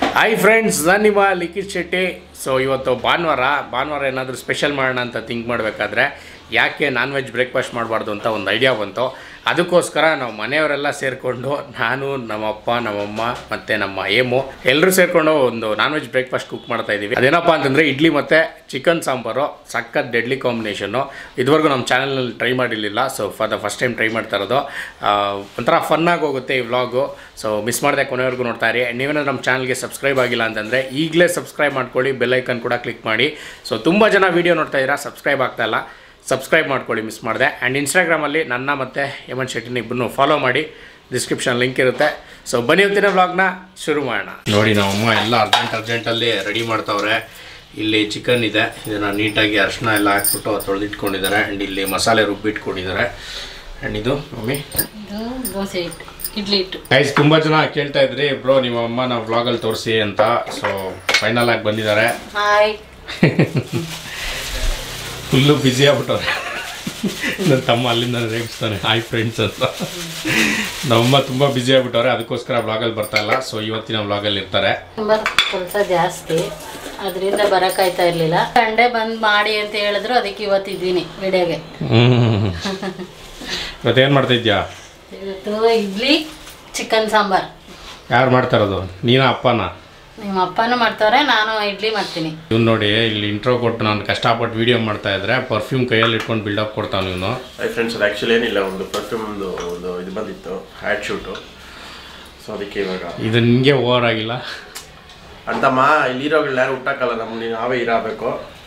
Hi friends ನಾನು ನಿಮ್ಮ ಲಿಖಿತ್ Shetty so ಇವತ್ತು ಭಾನುವಾರ ಭಾನುವಾರ ಏನಾದರೂ ಸ್ಪೆಷಲ್ ಮಾಡೋಣ ಅಂತ ಥಿಂಕ್ ಮಾಡಬೇಕಾದ್ರೆ ಯಾಕೆ ನಾನ್ ವೆಜ್ ಬ್ರೇಕ್ಫಾಸ್ಟ್ ಮಾಡಬಾರ್ದು ಅಂತ ಒಂದು ಐಡಿಯಾ ಬಂತು ಅದಕ್ಕೋಸ್ಕರ ನಾವು ಮನೆಯವರೆಲ್ಲ ಸೇರಿಕೊಂಡು ನಾನು ನಮ್ಮಪ್ಪ ನಮ್ಮಮ್ಮ ಮತ್ತು ನಮ್ಮ ಏಮು ಎಲ್ಲರೂ ಸೇರಿಕೊಂಡು ಒಂದು ನಾನ್ ವೆಜ್ ಬ್ರೇಕ್ಫಾಸ್ಟ್ ಕುಕ್ ಮಾಡ್ತಾ ಇದ್ದೀವಿ ಅದೇನಪ್ಪ ಅಂತಂದರೆ ಇಡ್ಲಿ ಮತ್ತು ಚಿಕನ್ ಸಾಂಬಾರು ಸಖತ್ ಡೆಡ್ಲಿ ಕಾಂಬಿನೇಷನ್ನು ಇದುವರೆಗೂ ನಮ್ಮ ಚಾನಲ್ನಲ್ಲಿ ಟ್ರೈ ಮಾಡಿರಲಿಲ್ಲ so for the first time try ಮಾಡ್ತಾ ಇರೋದು ಆ, ಒಂಥರ ಫನ್ನಾಗಿ ಹೋಗುತ್ತೆ ಈ ವ್ಲಾಗು ಸೊ ಮಿಸ್ ಮಾಡದೆ ಕೊನೆವರೆಗೂ ನೋಡ್ತಾ ಇರಿ ನೀವೇನಾದ್ರು ನಮ್ಮ ಚಾನಲ್ಗೆ ಸಬ್ಸ್ಕ್ರೈಬ್ ಆಗಿಲ್ಲ ಅಂತಂದರೆ ಈಗಲೇ ಸಬ್ಸ್ಕ್ರೈಬ್ ಮಾಡ್ಕೊಳ್ಳಿ ಬೆಲ್ಲೈಕನ್ ಕೂಡ ಕ್ಲಿಕ್ ಮಾಡಿ ಸೊ ತುಂಬ ಜನ ವೀಡಿಯೋ ನೋಡ್ತಾ ಇದ್ದೀರಾ ಸಬ್ಸ್ಕ್ರೈಬ್ ಆಗ್ತಾ ಇಲ್ಲ ಸಬ್ಸ್ಕ್ರೈಬ್ ಮಾಡ್ಕೊಳ್ಳಿ ಮಿಸ್ ಮಾಡಿದೆ ಆ್ಯಂಡ್ ಇನ್ಸ್ಟಾಗ್ರಾಮಲ್ಲಿ ನನ್ನ ಮತ್ತು ಹೇಮಂತ್ ಶೆಟ್ಟಿನ ಇಬ್ಬರನ್ನು ಫಾಲೋ ಮಾಡಿ ಡಿಸ್ಕ್ರಿಪ್ಷನ್ ಲಿಂಕ್ ಇರುತ್ತೆ ಸೊ ಬನ್ನಿ ಇವತ್ತಿನ ವ್ಲಾಗ್ನ ಶುರು ಮಾಡೋಣ ನೋಡಿ ನಮ್ಮಮ್ಮ ಎಲ್ಲ ಅರ್ಜೆಂಟ್ ಅರ್ಜೆಂಟಲ್ಲಿ ರೆಡಿ ಮಾಡ್ತಾವ್ರೆ ಇಲ್ಲಿ ಚಿಕನ್ ಇದೆ ಇದನ್ನು ನೀಟಾಗಿ ಅರಿಶಿನ ಎಲ್ಲ ಹಾಕ್ಬಿಟ್ಟು ತೊಳೆದಿಟ್ಕೊಂಡಿದ್ದಾರೆ ಆ್ಯಂಡ್ ಇಲ್ಲಿ ಮಸಾಲೆ ರುಬ್ಬಿಟ್ಕೊಂಡಿದ್ದಾರೆ ಆ್ಯಂಡ್ ಇದು ಮಮ್ಮಿ ಇದು ದೋಸೆ ಹಿಟ್ಟು ಇಡ್ಲಿ ಹಿಟ್ಟು ಗೈಸ್ ತುಂಬ ಜನ ಕೇಳ್ತಾ ಇದ್ರಿ ಬ್ರೋ ನಿಮ್ಮ ಅಮ್ಮ ನಾವು ವ್ಲಾಗಲ್ಲಿ ತೋರಿಸಿ ಅಂತ ಸೊ ಫೈನಲ್ ಆಗಿ ಬಂದಿದ್ದಾರೆ ಹಾಯ್ ಫುಲ್ಲು ಬ್ಯುಸಿ ಆಗ್ಬಿಟ್ಟವ್ರೆ ನನ್ನ ತಮ್ಮ ಅಲ್ಲಿಂದ ರೇಗಿಸ್ತಾನೆ ಹಾಯ್ ಫ್ರೆಂಡ್ಸ್ ಅಂತ ನಮ್ಮಮ್ಮ ತುಂಬ ಬ್ಯುಸಿ ಆಗ್ಬಿಟ್ಟವ್ರೆ ಅದಕ್ಕೋಸ್ಕರ ವ್ಲಾಗಲ್ಲಿ ಬರ್ತಾ ಇಲ್ಲ ಸೊ ಇವತ್ತಿನ ವ್ಲಾಗಲ್ಲಿ ಇರ್ತಾರೆ ತುಂಬ ಕೆಲಸ ಜಾಸ್ತಿ ಅದರಿಂದ ಬರೋಕ್ಕಾಯ್ತಾ ಇರಲಿಲ್ಲ ಸಂಡೆ ಬಂದು ಮಾಡಿ ಅಂತ ಹೇಳಿದ್ರು ಅದಕ್ಕೆ ಇವತ್ತಿದ್ದೀನಿ ವಿಡಿಯೋಗೆ ಇವತ್ತೇನು ಮಾಡ್ತಾ ಇದ್ಯಾ ಇವತ್ತು ಇಡ್ಲಿ ಚಿಕನ್ ಸಾಂಬಾರ್ ಯಾರು ಮಾಡ್ತಾ ಇರೋದು ನೀನಾ ಅಪ್ಪನ ನಿಮ್ಮ ಅಪ್ಪನೂ ಮಾಡ್ತಾರೆ ನಾನು ಇಡ್ಲಿ ಮಾಡ್ತೀನಿ ಇವ್ನು ನೋಡಿ ಇಲ್ಲಿ ಇಂಟ್ರೋ ಕೊಟ್ಟು ನಾನು ಕಷ್ಟಪಟ್ಟು ವೀಡಿಯೋ ಮಾಡ್ತಾ ಇದ್ರೆ ಪರ್ಫ್ಯೂಮ್ ಕೈಯಲ್ಲಿ ಇಟ್ಕೊಂಡು ಬಿಲ್ಡಪ್ ಕೊಡ್ತಾನೆ ಇವನು ಹೈ ಫ್ರೆಂಡ್ಸ್ ಅದು ಆ್ಯಕ್ಚುಲಿ ಏನಿಲ್ಲ ಒಂದು ಪರ್ಫ್ಯೂಮ್ದು ಒಂದು ಇದು ಬಂದಿತ್ತು ಹ್ಯಾಡ್ ಶೂಟು ಸೊ ಅದಕ್ಕೆ ಇವಾಗ ಇದು ನಿಮಗೆ ಓವರ್ ಆಗಿಲ್ಲ ಅಂತಮ್ಮ ಇಲ್ಲಿ ಹೀರೋಗಳು ಯಾರು ಹುಟ್ಟಾಕಲ್ಲ ನಮ್ಮ ನಾವೇ ಇರಬೇಕು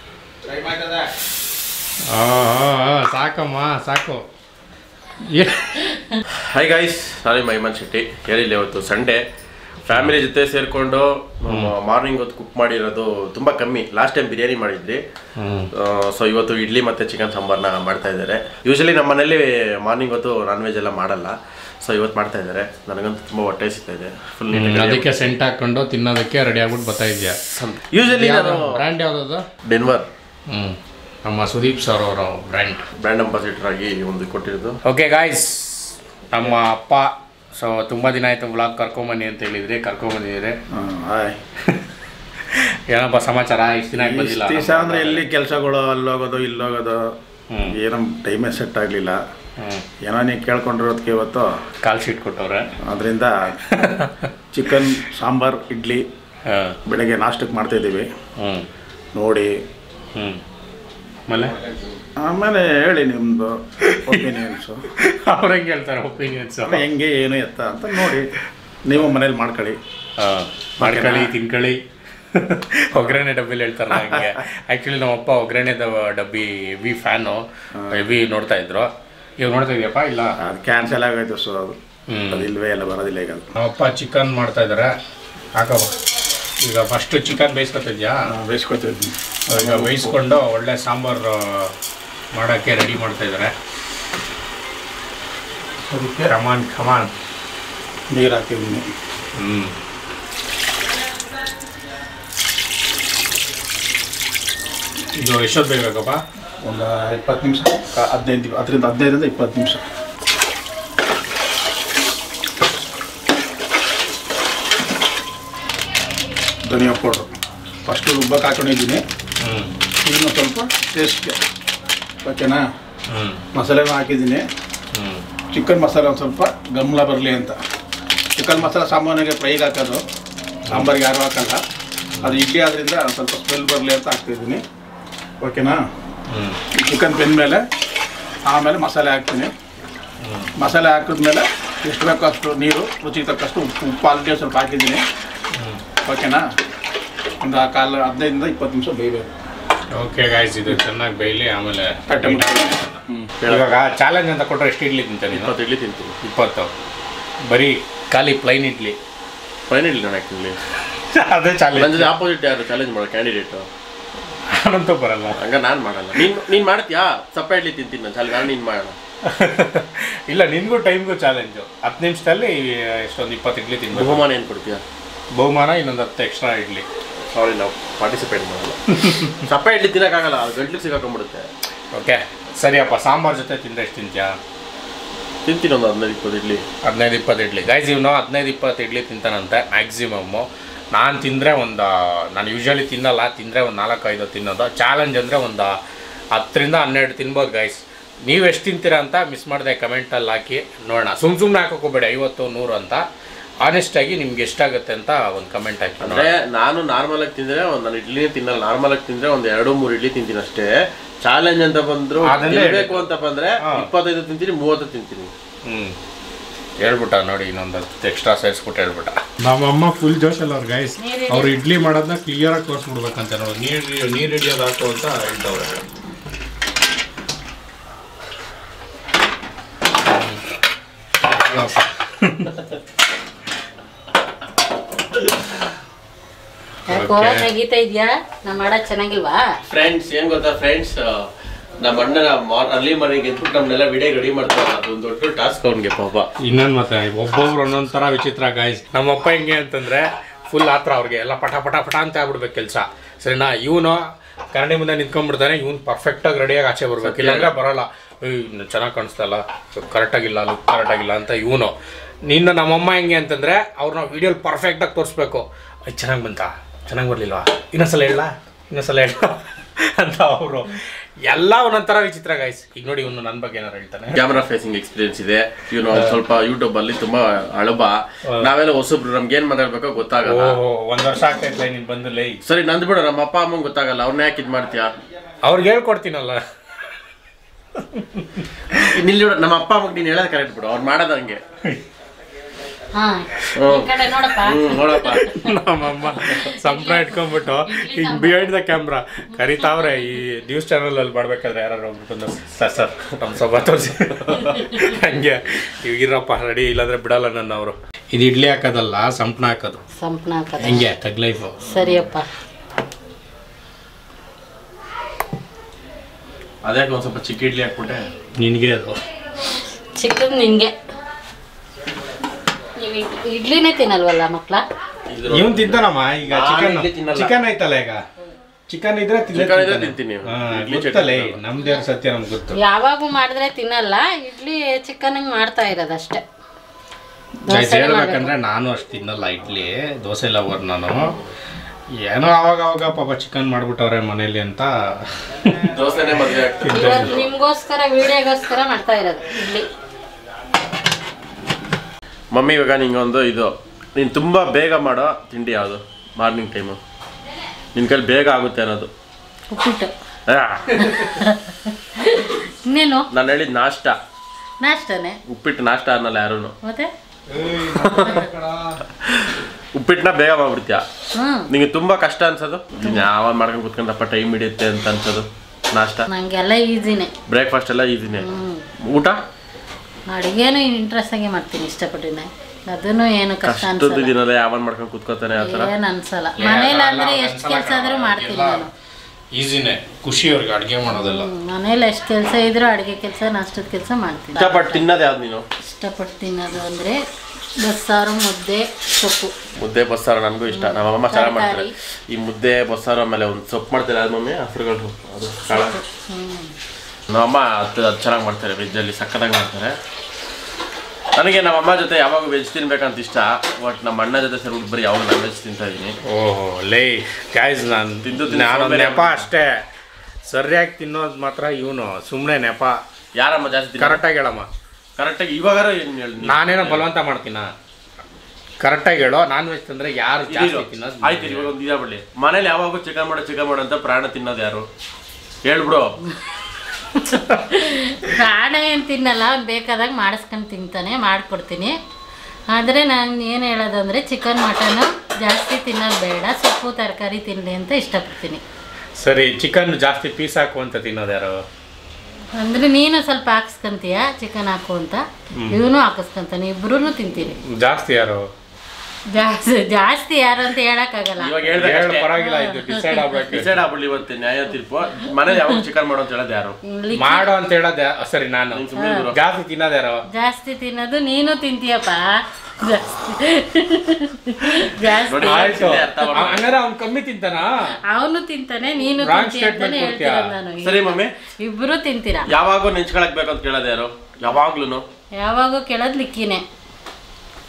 ಆ, ಆ, ಆ, ಸಾಕಮ್ಮ ಸಾಕು ಏ- ಹೈ ಗೈಸ್ ನಾನು ನಿಮ್ಮ ಮೈಮನ್ ಶೆಟ್ಟಿ ಹೇಳಿಲ್ಲ ಇವತ್ತು ಸಂಡೇ ಫ್ಯಾಮಿಲಿ ಜೊತೆ ಸೇರಿಕೊಂಡು ಮಾರ್ನಿಂಗ್ ಹೊತ್ತು ಕುಕ್ ಮಾಡಿರೋದು ತುಂಬ ಕಮ್ಮಿ ಲಾಸ್ಟ್ ಟೈಮ್ ಬಿರಿಯಾನಿ ಮಾಡಿದ್ರಿ ಹ್ಮ್. ಸೊ ಇವತ್ತು ಇಡ್ಲಿ ಮತ್ತು ಚಿಕನ್ ಸಾಂಬಾರ್ನ ಮಾಡ್ತಾ ಇದ್ದಾರೆ ಯೂಶಲಿ ನಮ್ಮ ಮನೇಲಿ ಮಾರ್ನಿಂಗ್ ಹೊತ್ತು ನಾನ್ ವೆಜ್ ಎಲ್ಲ ಮಾಡಲ್ಲ ಸೊ ಇವತ್ತು ಮಾಡ್ತಾ ಇದ್ದಾರೆ ನನಗಂತೂ ತುಂಬ ಹೊಟ್ಟೆ ಸಿಗ್ತಾ ಇದೆ ಫುಲ್ ಹ್ಮ್, ಅದಕ್ಕೆ ಸೆಂಟ್ ಹಾಕೊಂಡು ತಿನ್ನೋದಕ್ಕೆ ರೆಡಿ ಆಗ್ಬಿಟ್ಟು ಬರ್ತಾ ಇದೆಯಾ ಯೂಶಲಿ ನಾನು ಬ್ರ್ಯಾಂಡ್ ಯಾವ್ದದು ಡೆನ್ವರ್ ಹ್ಞೂ ನಮ್ಮ ಸುದೀಪ್ ಸರ್ ಅವರ ಬ್ರ್ಯಾಂಡ್ ಬ್ರ್ಯಾಂಡ್ ಅಂಬಾಸಿಡರ್ ಆಗಿ ಒಂದು ಕೊಟ್ಟಿರೋದು ಓಕೆ ಗಾಯ್ಸ್ ನಮ್ಮ ಅಪ್ಪ ಸೊ ತುಂಬ ದಿನ ಆಯಿತು ವ್ಲಾಗ್ ಕರ್ಕೊಂಬನ್ನಿ ಅಂತ ಹೇಳಿದ್ರಿ ಕರ್ಕೊಂಬಂದಿದ್ದೀರಿ ಹಾಯ್ ಏನಪ್ಪ ಸಮಾಚಾರ ಇಷ್ಟು ದಿನ ಆಯ್ತು ಬಂದಿಲ್ಲ ದಿವಸ ಅಂದ್ರೆ ಎಲ್ಲಿ ಕೆಲಸಗಳು ಅಲ್ಲೋಗೋದು ಇಲ್ಲೋಗೋದು ಹ್ಮ್. ಏನೋ ಟೈಮೇ ಸೆಟ್ ಆಗಲಿಲ್ಲ ಹ್ಞೂ ಏನೋ ನೀವು ಕೇಳ್ಕೊಂಡಿರೋದಕ್ಕೆ ಇವತ್ತು ಕಾಲ್ ಶೀಟ್ ಕೊಟ್ಟವ್ರೆ ಅದರಿಂದ ಚಿಕನ್ ಸಾಂಬಾರ್ ಇಡ್ಲಿ ಹಾಂ ಬೆಳಗ್ಗೆ ನಾಷ್ಟಕ್ಕೆ ಮಾಡ್ತಾಯಿದ್ದೀವಿ ಹ್ಞೂ ನೋಡಿ ಹ್ಞೂ ಆಮೇಲೆ ಆಮೇಲೆ ಹೇಳಿ ನಿಮ್ಮದು ಒಪಿನಿಯನ್ಸು ಅವ್ರು ಹೆಂಗೆ ಹೇಳ್ತಾರೆ ಒಪಿನಿಯನ್ಸು ಹೆಂಗೆ ಏನು ಎತ್ತ ಅಂತ ನೋಡಿ ನೀವು ಮನೇಲಿ ಮಾಡ್ಕೊಳ್ಳಿ ಮಾಡ್ಕೊಳ್ಳಿ ತಿನ್ಕೊಳ್ಳಿ ಒಗ್ಗರಣೆ ಡಬ್ಬಿಲಿ ಹೇಳ್ತಾರೆ ಹಂಗೆ ಆ್ಯಕ್ಚುಲಿ ನಮ್ಮಪ್ಪ ಒಗ್ಗರಣೆ ಡಬ್ಬಿ ಹೆವಿ ಫ್ಯಾನು ಹೆವಿ ನೋಡ್ತಾ ಇದ್ರು ಇವಾಗ ನೋಡ್ತಾ ಇದೆಯಪ್ಪ ಇಲ್ಲ ಅದು ಕ್ಯಾನ್ಸಲ್ ಆಗೋಯ್ತು ಸೊ ಅದು ಹ್ಮ್. ಅದು ಇಲ್ವೇ ಇಲ್ಲ ಬರೋದಿಲ್ಲ ಈಗ ಅದು ನಮ್ಮಪ್ಪ ಚಿಕನ್ ಮಾಡ್ತಾ ಇದ್ದಾರೆ ಹಾಕೋ ಈಗ ಫಸ್ಟು ಚಿಕನ್ ಬೇಯಿಸ್ಕೊತಿದ್ಯಾ ಬೇಯಿಸ್ಕೊತೀವಿ ಈಗ ಬೇಯಿಸ್ಕೊಂಡು ಒಳ್ಳೆ ಸಾಂಬಾರು ಮಾಡೋಕ್ಕೆ ರೆಡಿ ಮಾಡ್ತಾ ಇದ್ದಾರೆ ಅದಕ್ಕೆ ಕಮಾನ್ ಕಮಾನ್ ನೀರು ಹಾಕಿದ್ದೀನಿ ಹ್ಞೂ ಇದು ಎಷ್ಟೊತ್ತು ಬೇಕಪ್ಪ ಒಂದು ಇಪ್ಪತ್ತು ನಿಮಿಷ ಹದಿನೈದು ಅದರಿಂದ ಹದಿನೈದರಿಂದ ಇಪ್ಪತ್ತು ನಿಮಿಷ ಧನಿಯಾ ಪೌಡ್ರು ಫಸ್ಟು ರುಬ್ಬಕ್ಕೆ ಹಾಕೊಂಡಿದ್ದೀನಿ ಹ್ಞೂ ಇನ್ನು ಸ್ವಲ್ಪ ಟೇಸ್ಟ್ಗೆ ಓಕೆನಾ ಹ್ಞೂ ಮಸಾಲೆನೂ ಹಾಕಿದ್ದೀನಿ ಹ್ಞೂ ಚಿಕನ್ ಮಸಾಲೆ ಒಂದು ಸ್ವಲ್ಪ ಗಮಲ ಬರಲಿ ಅಂತ ಚಿಕನ್ ಮಸಾಲೆ ಸಾಮಾನ್ಯವಾಗಿ ಫ್ರೈಗೆ ಹಾಕೋದು ಸಾಂಬಾರಿಗೆ ಯಾರು ಹಾಕಲ್ಲ ಅದು ಇಡ್ಲಿ ಆದ್ರಿಂದ ಒಂದ್ ಸ್ವಲ್ಪ ಸ್ಮೆಲ್ ಬರಲಿ ಅಂತ ಹಾಕ್ತಿದ್ದೀನಿ ಓಕೆನಾ ಹ್ಞೂ ಈ ಚಿಕನ್ ಬೆಂದಮೇಲೆ ಆಮೇಲೆ ಮಸಾಲೆ ಹಾಕ್ತೀನಿ ಮಸಾಲೆ ಹಾಕಿದ್ಮೇಲೆ ಎಷ್ಟು ಬೇಕೋ ಅಷ್ಟು ನೀರು ರುಚಿಗೆ ತಕ್ಕಷ್ಟು ಉಪ್ಪು ಉಪ್ಪು ಆಲ್ರೆಡಿ ಸ್ವಲ್ಪ ಹಾಕಿದ್ದೀನಿ ಓಕೆನಾ ಒಂದು ಆ ಕಾಲು ಹದಿನೈದರಿಂದ ಇಪ್ಪತ್ತು ನಿಮಿಷ ಬೇಯಬೇಕು ಓಕೆ ಗಾಯ್ಸ್ ಇದು ಚೆನ್ನಾಗಿ ಬೇಯಲಿ ಆಮೇಲೆ ಕಟ್ಟೆ ಇವಾಗ ಚಾಲೆಂಜ್ ಅಂತ ಕೊಟ್ಟರೆ ಎಷ್ಟು ಇಡ್ಲಿ ತಿಂತ ನೀನು ಇಪ್ಪತ್ತು ಇಡ್ಲಿ ತಿಂತೀನಿ ಇಪ್ಪತ್ತು ಬರೀ ಖಾಲಿ ಪ್ಲೈನ್ ಇಡ್ಲಿ ಫೈನ್ ಇಡ್ಲಿ ನಾನು ಆ್ಯಕ್ಚುಲಿ ಅದೇ ನನ್ನ ಚಾಲೆಂಜ್ ಜೊತೆ ಆಪೋಸಿಟ್ ಯಾರು ಚಾಲೆಂಜ್ ಮಾಡೋ ಕ್ಯಾಂಡಿಡೇಟು ನಾನಂತೂ ಬರಲ್ಲ ಹಂಗ ನಾನು ಮಾಡಲ್ಲ ನೀನು ನೀನು ಮಾಡ್ತೀಯಾ ಸಪ್ಪ ಇಡ್ಲಿ ತಿಂತೀನಿ ನಾನು ಚಾಲೆಂಜ್ ನಾನು ನೀನು ಮಾಡೋಣ ಇಲ್ಲ ನಿನ್ಗೂ ಟೈಮ್ಗೂ ಚಾಲೆಂಜು ಹತ್ತು ನಿಮಿಷದಲ್ಲಿ ಎಷ್ಟೊಂದು ಇಪ್ಪತ್ತು ಇಡ್ಲಿ ತಿನ್ಬೇಕು ಬಹುಮಾನ ಏನು ಕೊಡ್ತೀಯಾ ಬಹುಮಾನ ಇನ್ನೊಂದು ಹತ್ತು ಎಕ್ಸ್ಟ್ರಾ ಇಡ್ಲಿ ಸಾರಿ ನಾವು ಪಾರ್ಟಿಸಿಪೇಟ್ ಮಾಡಲ್ಲ ಸಪ್ಪ ಇಡ್ಲಿ ತಿನ್ನೋಕ್ಕಾಗಲ್ಲ ಅದು ಗಂಟ್ಲಿಗೆ ಸಿಗಾಕೊಂಡ್ಬಿಡುತ್ತೆ ಓಕೆ ಸರಿಯಪ್ಪ ಸಾಂಬಾರ್ ಜೊತೆ ತಿಂದ್ರೆ ಎಷ್ಟು ತಿಂತ್ಯಾ ತಿಂತೀನಿ ಒಂದು ಹದಿನೈದು ಇಪ್ಪತ್ತು ಇಡ್ಲಿ ಹದಿನೈದು ಇಪ್ಪತ್ತು ಇಡ್ಲಿ ಗೈಸ್ ಇವನು ಹದಿನೈದು ಇಪ್ಪತ್ತು ಇಡ್ಲಿ ತಿಂತಾನಂತೆ ಮ್ಯಾಕ್ಸಿಮಮ್ಮು ನಾನು ತಿಂದರೆ ಒಂದು ನಾನು ಯೂಶ್ವಲಿ ತಿನ್ನಲ್ಲ ತಿಂದರೆ ಒಂದು ನಾಲ್ಕು ಐದು ತಿನ್ನೋದು ಚಾಲೆಂಜ್ ಅಂದರೆ ಒಂದು ಹತ್ತರಿಂದ ಹನ್ನೆರಡು ತಿನ್ಬೋದು ಗೈಸ್ ನೀವು ಎಷ್ಟು ತಿಂತೀರಾ ಅಂತ ಮಿಸ್ ಮಾಡಿದೆ ಕಮೆಂಟಲ್ಲಿ ಹಾಕಿ ನೋಡೋಣ ಸುಮ್ಮ ಸುಮ್ಮನೆ ಹಾಕೋಕೋಬೇಡಿ ಐವತ್ತು ನೂರು ಅಂತ ಆನೆಸ್ಟಾಗಿ ನಿಮ್ಗೆ ಎಷ್ಟಾಗುತ್ತೆ ಅಂತ ಒಂದು ಕಮೆಂಟ್ ಹಾಕಿ ಅಂದ್ರೆ ನಾನು ನಾರ್ಮಲ್ ಆಗಿ ತಿಂದ್ರೆ ಒಂದ್ ನಾನು ಇಡ್ಲಿ ತಿನ್ನಲ್ಲ ನಾರ್ಮಲ್ ಆಗಿ ತಿಂದ್ರೆ ಒಂದ್ ಎರಡು ಮೂರು ಇಡ್ಲಿ ತಿಂತೀನಿ ಅಷ್ಟೇ ಚಾಲೆಂಜ್ ಅಂತ ಬಂದ್ರು ಅದನ್ನೇ ತಿನ್ಬೇಕು ಅಂತ ಬಂದ್ರೆ ಇಪ್ಪತ್ತೈದು ತಿಂತೀನಿ ಮೂವತ್ತು ತಿಂತೀನಿ ಹ್ಞೂ ಹೇಳ್ಬಿಟ್ಟ ನೋಡಿ ಇನ್ನೊಂದು ಎಕ್ಸ್ಟ್ರಾ ಸೇರಿಸ್ಬಿಟ್ಟು ಹೇಳ್ಬಿಟ್ಟ ನಮ್ಮಮ್ಮ ಫುಲ್ ಜೋಶಲ್ಲಿ ಅವ್ರ ಗೈಸ್ ನೀರಿಡಿ. ಅವ್ರು ಇಡ್ಲಿ ಮಾಡೋದನ್ನ ಕ್ಲಿಯರ್ ಆಗಿ ತೋರಿಸ್ಬಿಡ್ಬೇಕಂತ ನೋಡಿ ನೀರು ನೀರು ಹಿಡಿಯೋದು ಹಾಕು ಅಂತ ಹೇಳ್ತವ್ರೆ ಯಾಕೋ ತೆಗಿತಾ ಇದ್ಯಾ ನಾ ಮಾಡೋದು ಚೆನ್ನಾಗಿಲ್ವಾ ಫ್ರೆಂಡ್ಸ್ ಏನ್ ಗೊತ್ತಾ ಫ್ರೆಂಡ್ಸ್ ನಮ್ಮ ಅಣ್ಣನ ಅರ್ಲಿ ಮಾರ್ನಿಂಗ್ ಎದ್ಬಿಟ್ಟು ನಮ್ನೆಲ್ಲ ವಿಡಿಯೋ ರೆಡಿ ಮಾಡ್ತಾರೆ ಅದೊಂದು ದೊಡ್ಡ ಟಾಸ್ಕ್ ಅವ್ನಿಗೆ ಪಾಪ ಇನ್ನೊಂದು ಮತ್ತೆ ಒಬ್ಬೊಬ್ರು ಒಂದೊಂದು ಥರ ವಿಚಿತ್ರ ಗಾಯ್ಸ್ ನಮ್ಮಪ್ಪ ಹೆಂಗೆ ಅಂತಂದರೆ ಫುಲ್ ಹತ್ರ ಅವ್ರಿಗೆ ಎಲ್ಲ ಪಟ ಪಟ ಪಟ ಅಂತ ಆಗ್ಬಿಡ್ಬೇಕು ಕೆಲಸ ಸರಿನಾ ಇವನು ಕರಡಿ ಮುಂದೆ ನಿಂತ್ಕೊಂಡ್ಬಿಡ್ತಾನೆ ಇವ್ನು ಪರ್ಫೆಕ್ಟಾಗಿ ರೆಡಿಯಾಗಿ ಆಚೆ ಬರ್ಬೇಕು ಇಲ್ಲಾಂದ್ರೆ ಬರೋಲ್ಲ ಚೆನ್ನಾಗಿ ಕಾಣಿಸ್ತಲ್ಲ ಕರೆಕ್ಟಾಗಿಲ್ಲ ಲುಕ್ ಕರೆಕ್ಟಾಗಿಲ್ಲ ಅಂತ ಇವನು ನಿನ್ನ ನಮ್ಮಮ್ಮ ಹೆಂಗೆ ಅಂತಂದರೆ ಅವ್ರನ್ನ ವೀಡಿಯೋಲಿ ಪರ್ಫೆಕ್ಟಾಗಿ ತೋರಿಸ್ಬೇಕು ಅದು ಚೆನ್ನಾಗಿ ಬಂತಾ ಚೆನ್ನಾಗಿ ಬರಲಿಲ್ವಾ ಇನ್ನೊಂದ್ಸಲ ಹೇಳ ಇನ್ನೊಂದ್ಸಲ ಹೇಳ ಅಂತ ಅವರು ಎಲ್ಲ ಒಂದೊಂಥರ ವಿಚಿತ್ರ ಗಾಯ್ಸ್ ಈಗ ನೋಡಿ ಇವನು ನನ್ನ ಬಗ್ಗೆ ಏನಾರು ಹೇಳ್ತಾನೆ ಕ್ಯಾಮರಾ ಫೇಸಿಂಗ್ ಎಕ್ಸ್ಪೀರಿಯನ್ಸ್ ಇದೆ ಇವನು ಸ್ವಲ್ಪ ಯೂಟ್ಯೂಬ್ ಅಲ್ಲಿ ತುಂಬಾ ಅಳಬ ನಾವೆಲ್ಲ ಹೊಸಬ್ರು ನಮ್ಗೆ ಏನ್ ಮಾತಾಡ್ಬೇಕೋ ಗೊತ್ತಾಗಲ್ಲ ಓಹೋ ಒಂದ್ ವರ್ಷ ಆಗ್ತೈತ್ಲ ನೀನ್ ಬಂದು ಲೈ ಸರಿ ನಂದು ಬಿಡು ನಮ್ಮ ಅಪ್ಪ ಅಮ್ಮಂಗೆ ಗೊತ್ತಾಗಲ್ಲ ಅವ್ರನ್ನ ಯಾಕೆ ಇದ್ ಮಾಡ್ತೀಯಾ ಅವ್ರಿಗೆ ಹೇಳ್ಕೊಡ್ತೀನಲ್ಲ ನಿಲ್ಲಿ ಬಿಡು ನಮ್ಮ ಅಪ್ಪ ಅಮ್ಮಗೆ ನೀನ್ ಹೇಳೋದು ಕರೆಕ್ಟ್ ಬಿಡು ಅವ್ರು ಮಾಡೋದು ಹಂಗೆ ಹಾ ಹ್ಮ್. ಈ ಕಡೆ ನೋಡಪ್ಪ ಹ್ಮ್ ನೋಡಪ್ಪ ನಮ್ಮಮ್ಮ ಸಂಪ್ರ ಇಟ್ಕೊಂಡ್ಬಿಟ್ಟು ಈಗ ಬಿಹೈಂಡ್ ದ ಕ್ಯಾಮ್ರಾ ಕರಿತಾವ್ರೆ ಈ ನ್ಯೂಸ್ ಚಾನಲ್ ಅಲ್ಲಿ ಮಾಡ್ಬೇಕಾದ್ರೆ ಯಾರು ಹೋಗ್ಬಿಟ್ಟು ಸರ್ ಸರ್ ನಮ್ಮ ಸಭಾ ತೋರಿಸಿ ಹಂಗೆ ಇರಪ್ಪ ರೆಡಿ ಇಲ್ಲಾಂದ್ರೆ ಬಿಡಲ್ಲ ನನ್ನ ಅವರು ಇದು ಇಡ್ಲಿ ಹಾಕೋದಲ್ಲ ಸಂಪಣ ಹಾಕೋದು ಸಂಪಣ ಹಾಕದ ಹೆಂಗೆ ತಗ್ ಲೈಫು ಸರಿಯಪ್ಪ ಅದ್ಯಾಕೆ ಒಂದ್ ಸ್ವಲ್ಪ ಚಿಕ್ಕ ಇಡ್ಲಿ ಹಾಕ್ಬಿಟ್ಟೆ ನಿನಗೆ ಅದು ಚಿಕ್ಕದ್ ನಿನ್ಗೆ ನೀವು ಇಡ್ಲಿನೇ ತಿನ್ನಲ್ವಲ್ಲ ಮಕ್ಳ ಇವನ್ ತಿಂತಾನಮ್ಮ ಈಗ ನಾನು ಚಿಕನ್ ಇಡ್ಲಿ ತಿನ್ನಲ್ಲ. ಚಿಕನ್ ಐತಲ್ಲ ಈಗ ಚಿಕನ್ ಇದ್ರೆ ತಿನ್ನೇ Chicken ಇದ್ರೆ ತಿಂತಾನೆ. ತಿಂತೀನಿ. ಹಾ, ಇಡ್ಲಿ ಚಟ್ನಿ ಗೊತ್ತಲ್ಲ ತಿನ್ನಲ್ಲ. ನಮ್ದೇ ಸತ್ಯ ನಮ್ಗೆ ಗೊತ್ತು ಯಾವಾಗೂ ಮಾಡಿದ್ರೆ ತಿನ್ನಲ್ಲ ಇಡ್ಲಿ ಚಿಕನ್ ಮಾಡ್ತಾ ಇರೋದಷ್ಟೇ ಗೈಸ್ ದೋಸೆ ಹೇಳ್ಬೇಕಂದ್ರೆ ನಾನು ಅಷ್ಟು ತಿನ್ನಲ್ಲ ಇಡ್ಲಿ ದೋಸೆ ಲವರ್ ನಾನು ಏನೋ ಅವಾಗ ಅವಾಗ ಪಾಪ ಚಿಕನ್ ಮಾಡ್ಬಿಟ್ಟವ್ರೆ ಮನೇಲಿ ಅಂತ ದೋಸೆನೆ ಮದುವೆ ಆಗ್ತದೆ ಇವತ್ತು ನಿಮ್ಗೋಸ್ಕರ ವಿಡಿಯೋಗೋಸ್ಕರ ಮಾಡ್ತಾ ಇರೋದು ಇಡ್ಲಿ ಮಮ್ಮಿ ಇವಾಗ ನಿಂಗೊಂದು ಇದು ನೀನು ತುಂಬ ಬೇಗ ಮಾಡೋ ತಿಂಡಿ ಯಾವುದು ಮಾರ್ನಿಂಗ್ ಟೈಮು ನಿನ್ನ ಕೈಲಿ ಬೇಗ ಆಗುತ್ತೆ ಅನ್ನೋದು ಉಪ್ಪಿಟ್ಟು ಇನ್ನೇನು ನಾನು ಹೇಳಿದ ನಾಷ್ಟ ನಾಷ್ಟನೇ ಉಪ್ಪಿಟ್ಟು ನಾಷ್ಟ ಅನ್ನಲ್ಲ ಯಾರೂ ಮತ್ತೆ ಉಪ್ಪಿಟ್ಟನ್ನ ಬೇಗ ಮಾಡ್ಬಿಡ್ತೀಯ ಹ್ಮ್ ನಿಂಗೆ ತುಂಬ ಕಷ್ಟ ಅನ್ಸೋದು ಯಾವ ಮಾಡ್ಕೊಂಡು ಕುತ್ಕೊಂಡಪ್ಪ ಟೈಮ್ ಹಿಡಿಯುತ್ತೆ ಅಂತ ಅನ್ಸೋದು ನಾಷ್ಟ ನಂಗೆಲ್ಲ ಈಸಿನೇ ಬ್ರೇಕ್ಫಾಸ್ಟ್ ಎಲ್ಲ ಈಸಿನೇ ಹ್ಮ್ ಊಟ ಅಡುಗೆನೂ ಇಂಟ್ರೆಸ್ಟ್ ಆಗಿ ಮಾಡ್ತೀನಿ ಇಷ್ಟಪಟ್ಟಿನ ಅದನ್ನು ಏನು ಕಷ್ಟ ಕಷ್ಟದ ಅನ್ಸಲ್ಲ ದಿನಲ್ಲ ಯಾವನ್ ಮಾಡ್ಕೊಂಡು ಕುತ್ಕೋತಾನೆ ಆ ಥರ ಏನ್ ಅನ್ಸಲ್ಲ ಮನೇಲಿ ಅಂದ್ರೆ ಎಷ್ಟು ಕೆಲಸ ಆದ್ರೂ ಮಾಡ್ತೀನಿ ನಾನು ಈಸಿನೇ ಖುಷಿ ಅವ್ರಿಗೆ ಅಡುಗೆ ಮಾಡೋದೆಲ್ಲ ಹ್ಮ್, ಮನೇಲಿ ಎಷ್ಟು ಕೆಲಸ ಇದ್ರೂ ಅಡುಗೆ ಕೆಲಸ ನಾಷ್ಟದ ಕೆಲಸ ಮಾಡ್ತೀನಿ ಇಷ್ಟಪಟ್ಟು ತಿನ್ನೋದು ಯಾವ್ದು ನೀನು ಇಷ್ಟಪಟ್ಟು ತಿನ್ನೋದು ಅಂದರೆ ಬಸ್ಸಾರು ಮುದ್ದೆ ಸೊಪ್ಪು ಮುದ್ದೆ ಬಸ್ಸಾರು ನನಗೂ ಇಷ್ಟ ನಮ್ಮ ಅಮ್ಮ ಚೆನ್ನಾಗಿ ಮಾಡ್ತಾರೆ ತರಕಾರಿ. ಈ ಮುದ್ದೆ ಬಸ್ಸಾರು ಆಮೇಲೆ ಒಂದು ಸೊಪ್ಪು ಮಾಡ್ತಾರೆ ಅದು ಮಮ್ಮಿ ಹಸ್ರುಗಳು ಅದು ಕಾಳ ಹ್ಮ್ ನಮ್ಮಮ್ಮ ಅದು ಅದು ಚೆನ್ನಾಗಿ ಮಾಡ್ತಾರೆ ವೆಜ್ಜಲ್ಲಿ ಸಕ್ಕತ್ತಾಗಿ ಮಾಡ್ತಾರೆ ನನಗೆ ನಮ್ಮ ಅಮ್ಮ ಜೊತೆ ಯಾವಾಗ ವೆಜ್ ತಿನ್ಬೇಕಂತ ಇಷ್ಟ ಬಟ್ ನಮ್ಮ ಅಣ್ಣ ಜೊತೆ ಸೇರಿ ಬರೀ ಯಾವಾಗ ನಾನ್ ವೆಜ್ ತಿಂತಾ ಇದ್ದೀನಿ ಓಹೋ ಲೈ ಗಾಯ್ಸ್ ನಾನು ತಿಂದು ತಿಂದು ನಾನೊಂದು ಸೋಂಬೇರಿ ನೆಪ ಅಷ್ಟೇ ಸರಿಯಾಗಿ ತಿನ್ನೋದು ಮಾತ್ರ ಇವನು ಸುಮ್ಮನೆ ನೆಪ ಯಾರಮ್ಮ ಜಾಸ್ತಿ ಕರೆಕ್ಟಾಗಿ ಹೇಳಮ್ಮ ಕರೆಕ್ಟಾಗಿ ಇವಾಗಾರ ಏನು ಹೇಳಿ ನಾನೇನೋ ಬಲವಂತ ಮಾಡ್ತೀನ ಕರೆಕ್ಟಾಗಿ ಹೇಳೋ ನಾನ್ ವೆಜ್ ತಂದ್ರೆ ಯಾರು ಜಾಸ್ತಿ ತಿನ್ನೋದು ಆಯ್ತು ಇವಾಗ ಒಂದು ಇದಾಗ್ಬಿಡ್ಲಿ ಮನೇಲಿ ಯಾವಾಗೂ ಚಿಕನ್ ಮಾಡೋ ಚಿಕನ್ ಮಾಡೋ ಅಂತ ಪ್ರಾಣ ತಿನ್ನೋದು ಯಾರು ಹೇಳ್ಬಿಡು ಪ್ರಾಣ ಏನು ತಿನ್ನಲ್ಲ ಅವ್ನು ಬೇಕಾದಾಗ ಮಾಡಿಸ್ಕೊಂಡು ತಿಂತಾನೆ ಮಾಡಿಕೊಡ್ತೀನಿ ಆದರೆ ನಾನು ಏನು ಹೇಳೋದಂದರೆ ಚಿಕನ್ ಮಟನು ಜಾಸ್ತಿ ತಿನ್ನೋದು ಬೇಡ ಸೊಪ್ಪು ತರಕಾರಿ ತಿನ್ನಲಿ ಅಂತ ಇಷ್ಟಪಡ್ತೀನಿ ಸರಿ ಚಿಕನ್ ಜಾಸ್ತಿ ಪೀಸ್ ಹಾಕು ಅಂತ ತಿನ್ನೋದು ಯಾರು ಅಂದರೆ ನೀನು ಸ್ವಲ್ಪ ಹಾಕ್ಸ್ಕೊಂತೀಯ ಚಿಕನ್ ಹಾಕು ಅಂತ ಇವನು ಹಾಕಿಸ್ಕೊಂತಾನೆ ಇಬ್ರು ತಿಂತೀನಿ ಜಾಸ್ತಿ ಯಾರು ಜಾಸ್ತಿ ಜಾಸ್ತಿ ಯಾರು ಅಂತ ಹೇಳೋಕ್ಕಾಗಲ್ಲ ಇವಾಗ ಹೇಳು ಹೇಳ್ಬೇಕು ಪರವಾಗಿಲ್ಲ ಇದು ಡಿಸೈಡ್ ಆಗ್ಬೇಕು ಡಿಸೈಡ್ ಆಗ್ಬಿಡ್ಲಿ ಇವತ್ತು ನ್ಯಾಯ ತೀರ್ಪು ಮನೇಲಿ ಯಾವಾಗ ಚಿಕನ್ ಮಾಡೋ ಅಂತ ಹೇಳೋದು ಯಾರು ಇಲ್ಲಿ ಮಾಡು ಅಂತ ಹೇಳೋದು ಯಾ- ಸರಿ ನಾನು ನೀನ್ ಸುಮ್ಮನೆ ಇರು ಜಾಸ್ತಿ ತಿನ್ನೋದು ಯಾರು ಜಾಸ್ತಿ ತಿನ್ನೋದು ನೀನು ತಿಂತೀಯಪ್ಪ ಜಾಸ್ತಿ ಜಾಸ್ತಿ ನೋಡಿ ಆಯ್ತು ಇಲ್ಲಿ ಅರ್ಥ ಮಾಡ್ಕೊ. ಹಂಗಾರೆ ಅವ್ನು ಕಮ್ಮಿ ತಿಂತಾನ ಅವನು ತಿಂತಾನೆ ನೀನು Wrong ತಿಂತೀಯ ಅಂತಾನೆ statement ಹೇಳ್ತೀರ ಕೊಡ್ತೀಯಾ? ನಾನು ಸರಿ ಮಮ್ಮಿ ಇಬ್ರು ತಿಂತೀರಾ ಯಾವಾಗೂ ನೆಂಚ್ಕೊಳಕ್ ಬೇಕಂತ ಕೇಳೋದು ಯಾರು ಯಾವಾಗ್ಲೂ ಯಾವಾಗೂ ಕೇಳೋದು ಲಿಕ್ಕಿನೇ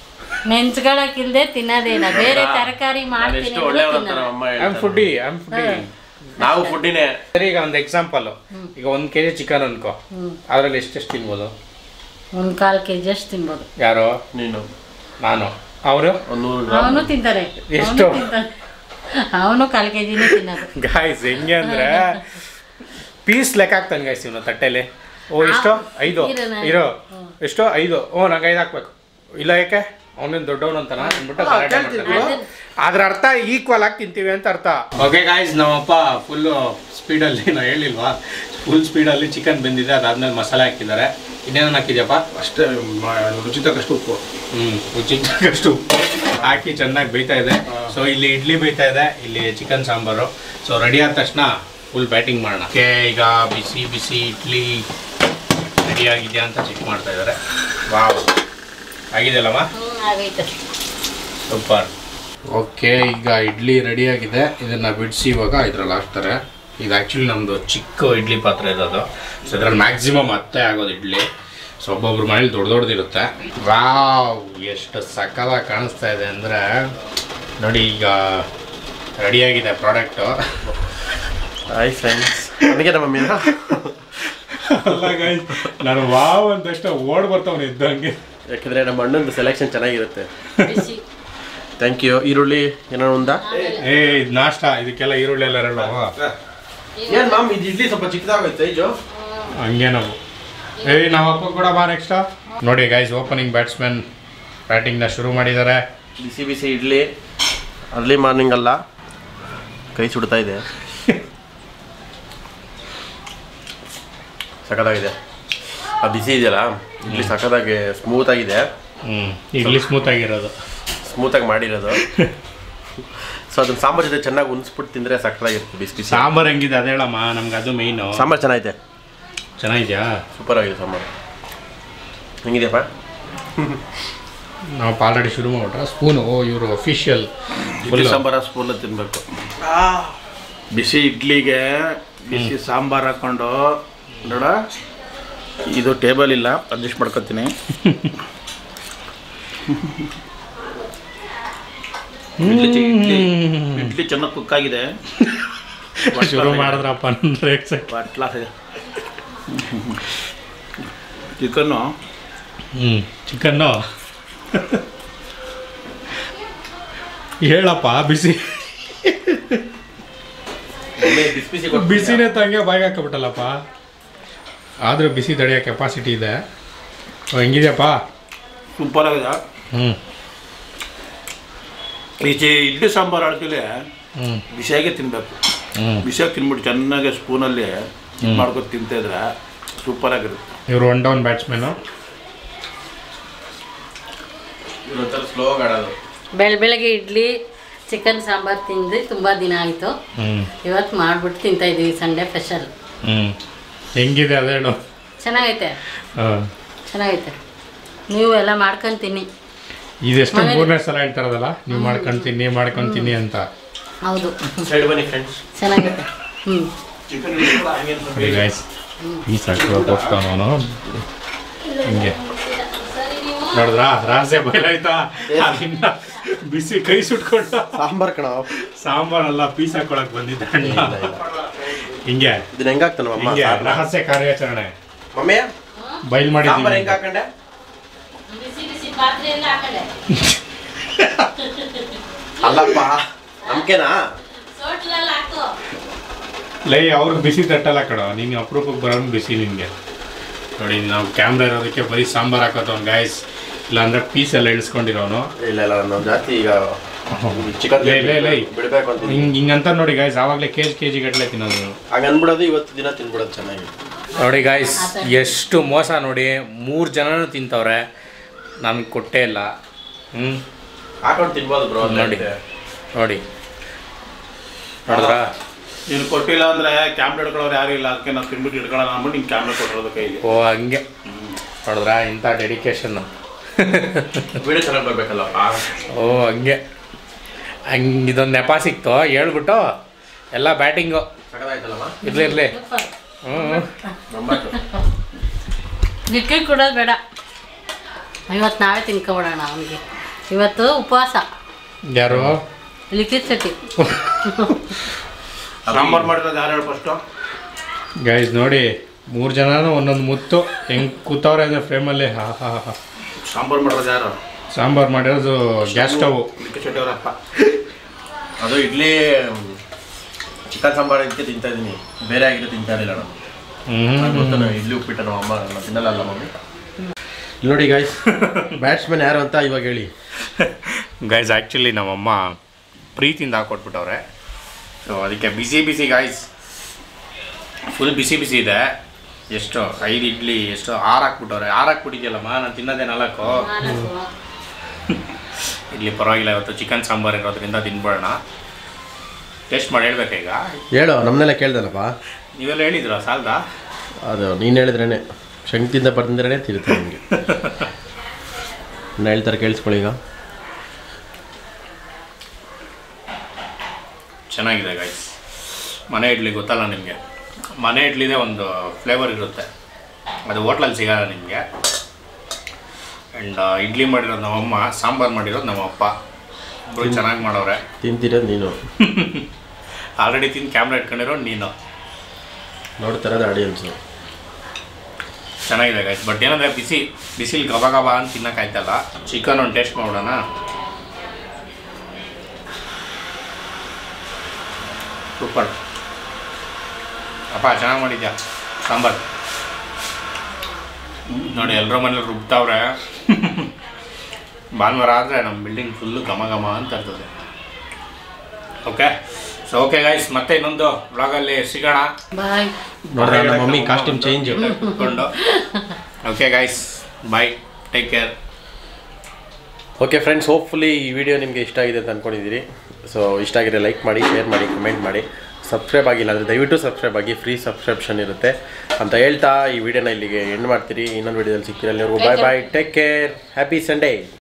ನೆನ್ಸ್ಕೊಳಕ್ಕಿಲ್ದೆ ತಿನ್ನೋದೇನ ಬೇರೆ ತರಕಾರಿ ನಾನು ಮಾಡ್ತೀನಿ ಎಷ್ಟು ಅಂದ್ರೆ ಒಳ್ಳೆಯವರು ಅಂತ ತಿನ್ನಲ್ಲ. ನಮ್ಮ ಅಮ್ಮ ಐ ಆಮ್ ಹೇಳ್ತಾರೆ. ಫುಡ್ಡಿ ಐ ಆಮ್ ಫುಡ್ಡಿ ನಾವು ಫುಡ್ಡಿನೇ ಸರಿ ಈಗ ಒಂದು ಎಕ್ಸಾಂಪಲ್ ಈಗ ಒಂದು ಕೆ ಜಿ ಚಿಕನ್ ಅನ್ಕೋ ಅದರಲ್ಲಿ ಎಷ್ಟೆಷ್ಟು ತಿನ್ಬೋದು ಒಂದ್ ಕಾಲ್ ಕೆ ಜಿ ಅಷ್ಟು ತಿನ್ಬೋದು ಯಾರು ನೀನು ನಾನು ಅವರು ಒಂದು ನೂರು ಗ್ರಾಮ್ ಅವನು ತಿಂತಾನೆ ಎಷ್ಟು? ಅವನು ಕಾಲ್ ಕೆ ಜಿನೇ ತಿನ್ನೋದು ಗಾಯ್ಸ್ ಹೆಂಗೆ ಅಂದ್ರೆ ಪೀಸ್ ಲೆಕ್ಕ ಹಾಕ್ತಾನೆ ಗಾಯ್ಸ್ ಇವನು ತಟ್ಟೆಲಿ ಓ ಎಷ್ಟು ಐದು ಇರೋಣ. ಇರೋ ಎಷ್ಟು ಐದು ಓ ನಂಗೆ ಐದು ಹಾಕ್ಬೇಕು ಇಲ್ಲ ಯಾಕೆ ಅವನೇನು ದೊಡ್ಡವನು ಅಂತಾನ ಅಂದ್ಬಿಟ್ಟು ಗಲಾಟೆ ಮಾಡ್ತಾನೆ. ಅದ್ರ ಅರ್ಥ ಈಕ್ವಲ್ ಆಗಿ ತಿಂತೀವಿ ಅಂತ ಅರ್ಥ ಓಕೆ ಗಾಯ್ಸ್ ನಮ್ಮಪ್ಪ ಫುಲ್ಲು ಸ್ಪೀಡಲ್ಲಿ ನಾ ಹೇಳಿಲ್ವಾ ಫುಲ್ ಸ್ಪೀಡಲ್ಲಿ ಚಿಕನ್ ಬೆಂದಿದೆ ಅದಾದ್ಮೇಲೆ ಮಸಾಲೆ ಹಾಕಿದ್ದಾರೆ ಇನ್ನೇನು ಹಾಕಿದ್ಯಪ್ಪ ಅಷ್ಟೇ ಮ- ರುಚಿ ತಕ್ಕಷ್ಟು ಉಪ್ಪು ಹ್ಮ್ ರುಚಿಗಷ್ಟು ಉಪ್ಪು ಹಾಕಿ ಚೆನ್ನಾಗಿ ಬೇಯ್ತಾ ಇದೆ ಸೊ ಇಲ್ಲಿ ಇಡ್ಲಿ ಬೇಯ್ತಾ ಇದೆ ಇಲ್ಲಿ ಚಿಕನ್ ಸಾಂಬಾರು ಸೊ ರೆಡಿ ಆದ ತಕ್ಷಣ ಫುಲ್ ಬ್ಯಾಟಿಂಗ್ ಮಾಡೋಣ ಓಕೆ ಈಗ ಬಿಸಿ ಬಿಸಿ ಇಡ್ಲಿ ರೆಡಿ ಆಗಿದೆಯಾ ಅಂತ ಚೆಕ್ ಮಾಡ್ತಾ ಇದ್ದಾರೆ ವಾವ್ ಆಗಿದೆಯಲ್ಲಮ್ಮ ಹ್ಮ್ ಆಗೈತೆ ಸೂಪರ್ ಓಕೆ ಈಗ ಇಡ್ಲಿ ರೆಡಿ ಆಗಿದೆ ಇದನ್ನು ಬಿಡಿಸಿ ಇವಾಗ ಇದ್ರಲ್ಲಿ ಹಾಕ್ತಾರೆ ಇದು ಆ್ಯಕ್ಚುಲಿ ನಮ್ಮದು ಚಿಕ್ಕ ಇಡ್ಲಿ ಪಾತ್ರೆ ಇರೋದು ಸೊ ಇದ್ರಲ್ಲಿ ಮ್ಯಾಕ್ಸಿಮಮ್ ಹತ್ತೆ ಆಗೋದು ಇಡ್ಲಿ ಸೊ ಒಬ್ಬೊಬ್ರ ಮನೇಲಿ ದೊಡ್ಡ ದೊಡ್ಡದಿರುತ್ತೆ ವಾವ್ ಎಷ್ಟು ಸಕ್ಕದಾಗಿ ಕಾಣಿಸ್ತಾ ಇದೆ ಅಂದರೆ ನೋಡಿ ಈಗ ರೆಡಿಯಾಗಿದೆ ಪ್ರಾಡಕ್ಟು ಹಾಯ್ ಫ್ರೆಂಡ್ಸ್ ನನಗೆ ನಮ್ಮ ಮಮ್ಮಿ ಅಲ್ಲ guys, ನಾನು ವಾವ್ ಅಂತಷ್ಟು ಓಡ್ ಬರ್ತಾವನು ಇದ್ದಂಗೆ ಯಾಕಂದ್ರೆ ನಮ್ಮ ಅಣ್ಣಂದು ಸೆಲೆಕ್ಷನ್ ಚೆನ್ನಾಗಿರುತ್ತೆ ಬಿಸಿ ಥ್ಯಾಂಕ್ ಯು ಈರುಳ್ಳಿ ಏನೋ ಒಂದಾ ಏ ಇದು ನಾಷ್ಟ ಇದಕ್ಕೆಲ್ಲ ಈರುಳ್ಳಿ ಎಲ್ಲ ಇರಲ್ವ ಏನ್ ಮಾಮ್ ಇದು ಇಡ್ಲಿ ಸ್ವಲ್ಪ ಚಿಕ್ಕದಾಗೈತೆ ಸೈಜು ಹಂಗೆ ನಾವು ಏಯ್ ನಾವು ಅಪ್ಪ ಕೂಡ ಬಾ ನೆಕ್ಸ್ಟ್ ನೋಡಿ ಗೈಸ್ ಓಪನಿಂಗ್ ಬ್ಯಾಟ್ಸ್ಮನ್ ಬ್ಯಾಟಿಂಗ್ನ ಶುರು ಮಾಡಿದ್ದಾರೆ ಬಿಸಿ ಬಿಸಿ ಇಡ್ಲಿ ಅರ್ಲಿ ಮಾರ್ನಿಂಗ್ ಅಲ್ಲ ಕೈ ಸುಡ್ತಾ ಇದೆ ಸಖತ್ತಾಗಿದೆ ಆ ಬಿಸಿ ಇದೆಯಲ್ಲ ಇಡ್ಲಿ ಸಖತ್ತಾಗಿ ಸ್ಮೂತ್ ಆಗಿದೆ ಹ್ಞೂ ಇಡ್ಲಿ ಸ್ಮೂತ್ ಆಗಿರೋದು ಸ್ಮೂತಾಗಿ ಮಾಡಿರೋದು ಸೊ ಅದನ್ನ ಸಾಂಬಾರ್ ಜೊತೆ ಚೆನ್ನಾಗಿ ಉನ್ಸ್ಬಿಟ್ಟು ತಿಂದರೆ ಸಖತ್ತಾಗಿರುತ್ತೆ ಬಿಸಿ ಬಿಸಿ ಸಾಂಬಾರ್ ಹೆಂಗಿದೆ ಅದೇ ಹೇಳಮ್ಮ ನಮ್ಗೆ ಅದು ಮೈನು ಸಾಂಬಾರ್ ಚೆನ್ನಾಗಿದೆ ಚೆನ್ನಾಗಿದ್ಯಾ ಸೂಪರ್ ಆಗಿದೆ ಸಾಂಬಾರು ಹೆಂಗಿದೆಯಪ್ಪ ನಾವು ಆಲ್ರೆಡಿ ಶುರು ಮಾಡ್ಬಿಟ್ರೆ ಸ್ಪೂನು ಓ ಇವರು ಅಫಿಷಿಯಲ್ ಇಡ್ಲಿ ಸಾಂಬಾರ ಸ್ಪೂನ್ ತಿನ್ಬೇಕು ಬಿಸಿ ಇಡ್ಲಿಗೆ ಬಿಸಿ ಸಾಂಬಾರ್ ಹಾಕೊಂಡು ನೋಡ ಇದು ಟೇಬಲ್ ಇಲ್ಲ ಅಡ್ಜಸ್ಟ್ ಮಾಡ್ಕೊತೀನಿ ಇಡ್ಲಿ ಚಿ- ಇಡ್ಲಿ ಇಡ್ಲಿ ಚೆನ್ನಾಗಿ ಕುಕ್ ಆಗಿದೆ ಶುರು ಮಾಡಿದ್ರಪ್ಪ ಅಂದ್ರೆ ಬಟ್ಲಾಸ್ ಇದೆ ಚಿಕನ್ನು ಹ್ಞೂ ಚಿಕನ್ನು ಹೇಳಪ್ಪ ಬಿಸಿ ಬಿಸಿ ಬಿಸಿ ಕೊಟ್ಟು ಬಿಸಿನೇ ತಂಗೆ ಬಾಯಿಗೆ ಹಾಕಬಿಟ್ಟಲ್ಲಪ್ಪ ಆದರೂ ಬಿಸಿ ತಡೆಯೋ ಕೆಪಾಸಿಟಿ ಇದೆ ಓ, ಹೆಂಗಿದ್ಯಪ್ಪ ಸೂಪರ್ ಆಗಿದೆ ಹ್ಞೂ ಈ ಚಿ- ಇಡ್ಲಿ ಸಾಂಬಾರು ಅಳತಿಲೆ ಹ್ಞೂ ಬಿಸಿಯಾಗೆ ತಿನ್ಬೇಕು ಹ್ಞೂ ಬಿಸಿಯಾಗಿ ತಿನ್ಬಿಟ್ಟು ಚೆನ್ನಾಗಿ ಸ್ಪೂನಲ್ಲಿ ಮಾಡ್ಕೊಂಡು ತಿಂತಿದ್ರೆ ಸೂಪರ್ ಆಗಿರುತ್ತೆ ಇವರು ಒನ್ ಡೌನ್ ಬ್ಯಾಟ್ಸ್ಮನ್ನು ಒಂಥರ ಸ್ಲೋ ಆಡೋದು ಬೆಳ ಬೆಳಗ್ಗೆ ಇಡ್ಲಿ ಚಿಕನ್ ಸಾಂಬಾರ್ ತಿಂದು ತುಂಬ ದಿನ ಆಯಿತು ಹ್ಞೂ ಇವತ್ತು ಮಾಡ್ಬಿಟ್ಟು ತಿಂತಾ ಇದೀವಿ ಸಂಡೇ ಸ್ಪೆಷಲ್ ಹ್ಞೂ ಹೆಂಗಿದೆ ಅದೇ ಹೇಳು ಚೆನ್ನಾಗೈತೆ ಹಾಂ ಚೆನ್ನಾಗೈತೆ ನೀವು ಎಲ್ಲ ಮಾಡ್ಕೊಂಡು ತಿನ್ನಿ ಇದೆಷ್ಟು ಮನೇಲಿ- ಮೂರನೇ ಸಲ ಹೇಳ್ತಾರದಲ್ಲ ನೀವು ಮಾಡ್ಕೊಂತೀನಿ ಮಾಡ್ಕೊಂತೀನಿ ಅಂತ ಹೌದು ಸೈಡ್ ಬನ್ನಿ ಫ್ರೆಂಡ್ಸ್ ಚೆನ್ನಾಗೈತೆ ಹ್ಞೂ ನೋಡಿ ಗೈಸ್ ಈ ಸಾಕು ಹೋಗ್ತಾನವನು ಹಿಂಗೆ ನೋಡಿದ್ರಾ ರಾಸೆ ಬಯಲಾಯ್ತಾ ಅದಿನ್ನ ಬಿಸಿ ಕೈ ಸುಟ್ಕೊಂಡು ಸಾಂಬಾರ್ ಕಣ ಸಾಂಬಾರಲ್ಲ ಪೀಸ್ ಹಾಕೊಳಕ್ ಬಂದಿದ್ದ ಅಣ್ಣ ಹಿಂಗೆ ಇದನ್ನ ಹೆಂಗಾಗ್ತಾನ ಅಮ್ಮ ಹಿಂಗೆ ಸಾರ್ನ? ರಹಸ್ಯ ಕಾರ್ಯಾಚರಣೆ ಮಮ್ಮಿ ಬಯಲ್ ಸಾಂಬಾರ್ ಹೆಂಗ್ ಮಾಡಿದ್ದೀವಿ ಹಾಕೊಂಡೆ ಬಿಸಿ ಬಿಸಿ ಪಾತ್ರೆಯಲ್ಲಿ ಹಾಕಡೆ ಅಲ್ಲಪ್ಪ ನಮ್ಕೆನಾ ಸೋಟ್ಲಲ್ಲಿ ಹಾಕು ಲೈ ಅವ್ರಿಗೆ ಬಿಸಿ ತಟ್ಟಲ್ಲ ಕಣೋ ನೀನು ಅಪರೂಪಕ್ಕೆ ಬರೋನು ಬಿಸಿ ನಿನಗೆ ನೋಡಿ ನಾವು ಕ್ಯಾಮ್ರಾ ಇರೋದಕ್ಕೆ ಬರೀ ಸಾಂಬಾರ್ ಹಾಕೋತವ್ನು ಗಾಯ್ಸ್ ಇಲ್ಲಾಂದ್ರೆ ಪೀಸ್ ಎಲ್ಲ ಇಳಿಸ್ಕೊಂಡಿರೋನು ಇಲ್ಲ ಇಲ್ಲ ನಾವು ಜಾಸ್ತಿ ಈಗ ಚಿಕನ್ ಲೇ, ಲೇ, ಲೇ. ಬಿಡ್ಬೇಕು ಅಂತ ಹಿಂಗೆ ಹಿಂಗಂತ ನೋಡಿ ಗಾಯ್ಸ್ ಆವಾಗಲೇ ಕೆ ಜಿ ಕೆ ಜಿ ಗಟ್ಟಲೆ ತಿನ್ನೋದು ಹಂಗ ಅನ್ಬಿಡೋದು ಇವತ್ತು ದಿನ ತಿನ್ಬಿಡೋದು ಚೆನ್ನಾಗಿ ನೋಡಿ ಗಾಯ್ಸ್ ಎಷ್ಟು ಮೋಸ ನೋಡಿ ಮೂರು ಜನನೂ ತಿಂತವ್ರೆ ನಮ್ಗೆ ಕೊಟ್ಟೇ ಇಲ್ಲ ಹ್ಞೂ ಹಾಕೊಂಡು ತಿನ್ಬೋದು ಬ್ರೋ ನೋಡಿ ನೋಡಿ ನೋಡಿದ್ರಾ ನೀನು ಕೊಟ್ಟಿಲ್ಲ ಅಂದ್ರೆ ಕ್ಯಾಮ್ರಾ ಹಿಡ್ಕೊಳ್ಳೋರು ಯಾರು ಇಲ್ಲ ಅದಕ್ಕೆ ನಾವು ತಿನ್ಬಿಟ್ಟು ಹಿಡ್ಕೊಳ್ಳೋಣ ಅಂದ್ಬಿಟ್ಟು ನಿಂಗೆ ಕ್ಯಾಮ್ರಾ ಕೊಟ್ಟಿರೋದು ಕೈಲಿ ಓ ಹಂಗೆ ನೋಡಿದ್ರಾ ಇಂಥ ಡೆಡಿಕೇಶನ್ನು ವಿಡಿಯೋ ಚೆನ್ನಾಗಿ ಬರ್ಬೇಕಲ್ಲಪ್ಪ ಓ ಹಂಗೆ ಹಂಗೆ ಇದೊಂದು ನೆಪ ಸಿಕ್ತು ಹೇಳ್ಬಿಟ್ಟು ಎಲ್ಲ ಬ್ಯಾಟಿಂಗು ಸಕದಾಯ್ತಲ್ಲಮ್ಮ ಇರಲಿ ಇರಲಿ ಹ್ಞೂ ನಂಬತ್ತು ನಿಕ್ಕೆ ಕೊಡೋದು ಬೇಡ ಇವತ್ತು ನಾವೇ ತಿನ್ಕೊಬಿಡೋಣ ಅವನಿಗೆ ಇವತ್ತು ಉಪವಾಸ ಯಾರು ಲಿಖಿತ್ ಶೆಟ್ಟಿ ಸಾಂಬಾರು ಮಾಡಿರೋದು ಯಾರು ಹೇಳಿ ಫಸ್ಟು ಗೈಸ್ ನೋಡಿ ಮೂರು ಜನನೂ ಒಂದೊಂದು ಮುತ್ತು ಹೆಂಗೆ ಕೂತವ್ರೆ ಅಂದರೆ ಫ್ರೇಮಲ್ಲಿ ಹಾ ಹಾ ಹಾ ಸಾಂಬಾರು ಮಾಡಿರೋದು ಯಾರು ಸಾಂಬಾರು ಮಾಡಿರೋದು ಗ್ಯಾಸ್ ಸ್ಟವ್ ಲಿಕ್ಕ ಶೆಟ್ಟಿ ಅವರಪ್ಪ ಅದು ಇಡ್ಲಿ ಚಿಕನ್ ಸಾಂಬಾರು ಇದಕ್ಕೆ ತಿಂತಾ ಇದ್ದೀನಿ ಬೇರೆ ಆಗಿದ್ದು ತಿಂತಾ ಇರಲಿಲ್ಲ ನಾನು ನಂಗ್ ಗೊತ್ತು ನಾನು ಇಡ್ಲಿ ಉಪ್ಪಿಟ್ಟು ನಮ್ಮ ಅಮ್ಮ ನಾನು ತಿನ್ನಲ್ಲ ಅಲ್ಲ ಮಮ್ಮಿ ಇಲ್ಲಿ ನೋಡಿ ಗಾಯ್ಸ್ ಬ್ಯಾಟ್ಸ್ಮನ್ ಯಾರು ಅಂತ ಇವಾಗ ಹೇಳಿ ಗೈಸ್ ಆ್ಯಕ್ಚುಲಿ ನಮ್ಮಮ್ಮ ಪ್ರೀತಿಯಿಂದ ಹಾಕೊಟ್ಬಿಟ್ಟವ್ರೆ ಸೊ ಅದಕ್ಕೆ ಬಿಸಿ ಬಿಸಿ ಗಾಯ್ಸ್ ಫುಲ್ ಬಿಸಿ ಬಿಸಿ ಇದೆ ಎಷ್ಟು ಐದು ಇಡ್ಲಿ ಎಷ್ಟು ಆರು ಹಾಕ್ಬಿಟ್ಟವ್ರೆ ಆರು ಹಾಕ್ಬಿಟ್ಟಿದ್ಯಲ್ಲಮ್ಮ ನಾನು ತಿನ್ನೋದೇ ನಾಲ್ಕು ಇಡ್ಲಿ ಪರವಾಗಿಲ್ಲ ಇವತ್ತು ಚಿಕನ್ ಸಾಂಬಾರು ಇರೋದ್ರಿಂದ ತಿನ್ಬೇಡೋಣ ಟೇಸ್ಟ್ ಮಾಡಿ ಹೇಳ್ಬೇಕಾ ಈಗ ಹೇಳು ನಮ್ಮನ್ನೆಲ್ಲ ಕೇಳ್ದಲ್ಲಪ್ಪ ನೀವೆಲ್ಲ ಹೇಳಿದ್ರ ಸಾಲ್ದಾ ಅದು ನೀನು ಹೇಳಿದ್ರೇನೆ ಶಕ್ತಿಯಿಂದ ಬರ್ತಿದ್ರೇ ತಿರುತ್ತೆ ನಿಮಗೆ ನಾನು ಹೇಳ್ತಾರೆ ಕೇಳಿಸ್ಕೊಳ್ಳಿ ಈಗ ಚೆನ್ನಾಗಿದೆ ಗೈಸ್ ಮನೆ ಇಡ್ಲಿ ಗೊತ್ತಲ್ಲ ನಿಮಗೆ ಮನೆ ಇಡ್ಲಿದೇ ಒಂದು ಫ್ಲೇವರ್ ಇರುತ್ತೆ ಅದು ಹೋಟ್ಲಲ್ಲಿ ಸಿಗಲ್ಲ ನಿಮಗೆ ಆ್ಯಂಡ್ ಇಡ್ಲಿ ಮಾಡಿರೋದು ನಮ್ಮಮ್ಮ ಸಾಂಬಾರು ಮಾಡಿರೋದು ನಮ್ಮಪ್ಪ ಇಬ್ಬರು ಚೆನ್ನಾಗಿ ಮಾಡೋರೆ ತಿಂತಿರೋದು ನೀನು ಆಲ್ರೆಡಿ ತಿಂದು ಕ್ಯಾಮ್ರಾ ಇಟ್ಕೊಂಡಿರೋ ನೀನು ನೋಡ್ತಾರದ ಆಡಿಯನ್ಸು ಚೆನ್ನಾಗಿದೆ ಗೈಸ್ ಬಟ್ ಏನಂದರೆ ಬಿಸಿ ಬಿಸಿಲು ಗಬ ಗಬ ಅಂತ ತಿನ್ನೋಕ್ಕಾಯ್ತಲ್ಲ ಚಿಕನ್ ಒಂದು ಟೇಸ್ಟ್ ಮಾಡೋಣ ಸೂಪರ್ ಅಪ್ಪ ಚೆನ್ನಾಗಿ ಮಾಡಿದ್ಯಾ ಸಾಂಬಾರು ನೋಡಿ ಎಲ್ಲರ ಮನೇಲಿ ರುಬ್ತಾವ್ರೆ ಭಾನುವಾರ ಆದರೆ ನಮ್ಮ ಬಿಲ್ಡಿಂಗ್ ಫುಲ್ಲು ಘಮ ಘಮ ಅಂತ ಇರ್ತದೆ ಓಕೆ ಸೊ ಓಕೆ ಗೈಸ್ ಮತ್ತೆ ಇನ್ನೊಂದು ವ್ಲಾಗಲ್ಲಿ ಸಿಗೋಣ ಬಾಯ್ ನೋಡ್ರೆ ನಮ್ಮ ಮಮ್ಮಿ ಕಾಸ್ಟ್ಯೂಮ್ ಚೇಂಜ್ ಕೂತ್ಕೊಂಡು okay guys bye take care okay friends hopefully ಈ ವಿಡಿಯೋ ನಿಮಗೆ ಇಷ್ಟ ಆಗಿದೆ ಅಂತ ಅಂದ್ಕೊಂಡಿದ್ದೀರಿ ಸೊ ಇಷ್ಟ ಆಗಿದ್ರೆ ಲೈಕ್ ಮಾಡಿ ಶೇರ್ ಮಾಡಿ ಕಮೆಂಟ್ ಮಾಡಿ ಸಬ್ಸ್ಕ್ರೈಬ್ ಆಗಿಲ್ಲ ಅಂದರೆ ದಯವಿಟ್ಟು ಸಬ್ಸ್ಕ್ರೈಬ್ ಆಗಿ ಫ್ರೀ ಸಬ್ಸ್ಕ್ರಿಪ್ಷನ್ ಇರುತ್ತೆ ಅಂತ ಹೇಳ್ತಾ ಈ ವಿಡಿಯೋನ ಇಲ್ಲಿಗೆ ಎಂಡ್ ಮಾಡ್ತೀರಿ ಇನ್ನೊಂದು ವಿಡಿಯೋದಲ್ಲಿ ಸಿಗ್ತೀರಿ ಅಲ್ಲಿವರೆಗೂ bye bye take care happy Sunday